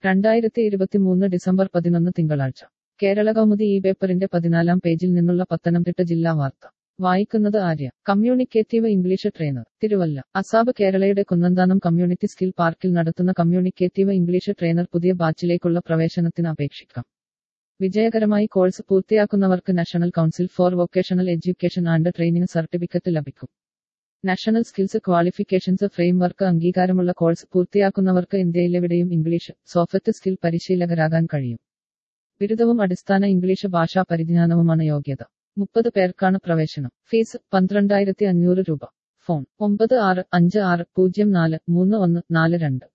രണ്ടായിരത്തി ഇരുപത്തിമൂന്ന് ഡിസംബർ പതിനൊന്ന് തിങ്കളാഴ്ച കേരള കൗമുദി ഈ പേപ്പറിന്റെ പതിനാലാം പേജിൽ നിന്നുള്ള പത്തനംതിട്ട ജില്ലാ വാർത്ത വായിക്കുന്നത് Arya communicative English trainer Thiruvalla ASAP കേരളയുടെ കുന്നന്താനം കമ്മ്യൂണിറ്റി സ്കിൽ പാർക്കിൽ നടത്തുന്ന കമ്മ്യൂണിക്കേറ്റീവ് ഇംഗ്ലീഷ് ട്രെയിനർ പുതിയ ബാച്ചിലേക്കുള്ള പ്രവേശനത്തിന് അപേക്ഷിക്കാം വിജയകരമായി കോഴ്സ് പൂർത്തിയാക്കുന്നവർക്ക് national council for vocational education and training certificate ലഭിക്കും നാഷണൽ സ്കിൽസ് ക്വാളിഫിക്കേഷൻസ് ഫ്രെയിംവർക്ക് അംഗീകാരമുള്ള കോഴ്സ് പൂർത്തിയാക്കുന്നവർക്ക് ഇന്ത്യയിലെവിടെയും ഇംഗ്ലീഷ് സോഫ്റ്റ് സ്കിൽ പരിശീലകരാകാൻ കഴിയും ബിരുദവും അടിസ്ഥാന ഇംഗ്ലീഷ് ഭാഷാ പരിജ്ഞാനവുമാണ് യോഗ്യത മുപ്പത് പേർക്കാണ് പ്രവേശനം ഫീസ് പന്ത്രണ്ടായിരത്തി അഞ്ഞൂറ് രൂപ ഫോൺ ഒമ്പത് ആറ് അഞ്ച് ആറ് പൂജ്യം നാല് മൂന്ന് ഒന്ന് നാല് രണ്ട്